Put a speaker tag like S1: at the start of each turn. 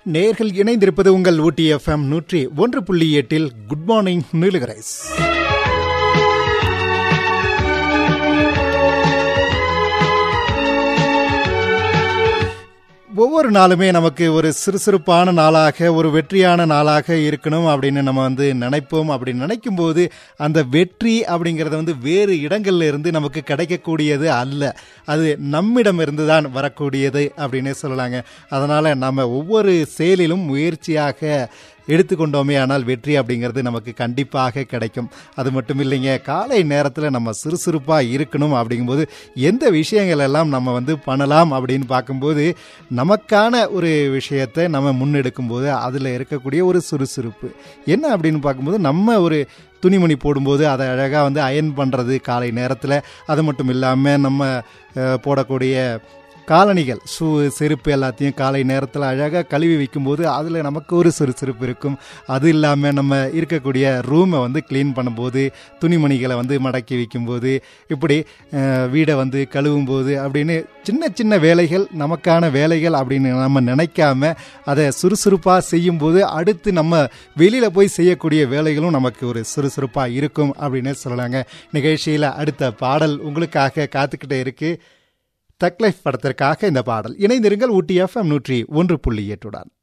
S1: நேர்கள் இணைந்திருப்பது உங்கள் ஊட்டி எஃப்எம் நூற்றி ஒன்று புள்ளி எட்டில் குட் மார்னிங் நீலுகரைஸ் ஒவ்வொரு நாளுமே நமக்கு ஒரு சுறுசுறுப்பான நாளாக ஒரு வெற்றியான நாளாக இருக்கணும் அப்படின்னு நம்ம வந்து நினைப்போம் அப்படி நினைக்கும் போது அந்த வெற்றி அப்படிங்கிறது வந்து வேறு இடங்கள்ல இருந்து நமக்கு கிடைக்கக்கூடியது அல்ல அது நம்மிடம் இருந்து தான் வரக்கூடியது அப்படின்னு சொல்லலாங்க அதனால நம்ம ஒவ்வொரு செயலிலும் முயற்சியாக எடுத்துக்கொண்டோமே ஆனால் வெற்றி அப்படிங்கிறது நமக்கு கண்டிப்பாக கிடைக்கும் அது மட்டும் இல்லைங்க காலை நேரத்தில் நம்ம சுறுசுறுப்பாக இருக்கணும் அப்படிங்கும்போது எந்த விஷயங்கள் எல்லாம் நம்ம வந்து பண்ணலாம் அப்படின்னு பார்க்கும்போது நமக்கான ஒரு விஷயத்தை நம்ம முன்னெடுக்கும் போது அதில் இருக்கக்கூடிய ஒரு சுறுசுறுப்பு என்ன அப்படின்னு பார்க்கும்போது நம்ம ஒரு துணிமணி போடும்போது அதை அழகாக வந்து அயன் பண்ணுறது காலை நேரத்தில் அது மட்டும் இல்லாமல் நம்ம அஹ், போடக்கூடிய காலணிகள் ஷூ செருப்பு எல்லாத்தையும் காலை நேரத்தில் அழகாக கழுவி வைக்கும்போது அதில் நமக்கு ஒரு சுறுசுறுப்பு இருக்கும் அது இல்லாமல் நம்ம இருக்கக்கூடிய ரூமை வந்து க்ளீன் பண்ணும்போது துணிமணிகளை வந்து மடக்கி வைக்கும்போது இப்படி அஹ், வீடை வந்து கழுவும் போது அப்படின்னு சின்ன சின்ன வேலைகள் நமக்கான வேலைகள் அப்படின்னு நம்ம நினைக்காம அதை சுறுசுறுப்பாக செய்யும்போது அடுத்து நம்ம வெளியில் போய் செய்யக்கூடிய வேலைகளும் நமக்கு ஒரு சுறுசுறுப்பாக இருக்கும் அப்படின்னு சொல்லலாங்க நிகழ்ச்சியில் அடுத்த பாடல் உங்களுக்காக காத்துக்கிட்டே இருக்கு தக் லைஃப் படத்திற்காக இந்த பாடல் இணைந்திருங்கள் ஊட்டி எஃப்எம் நூற்றி ஒன்று புள்ளி எட்டுடன்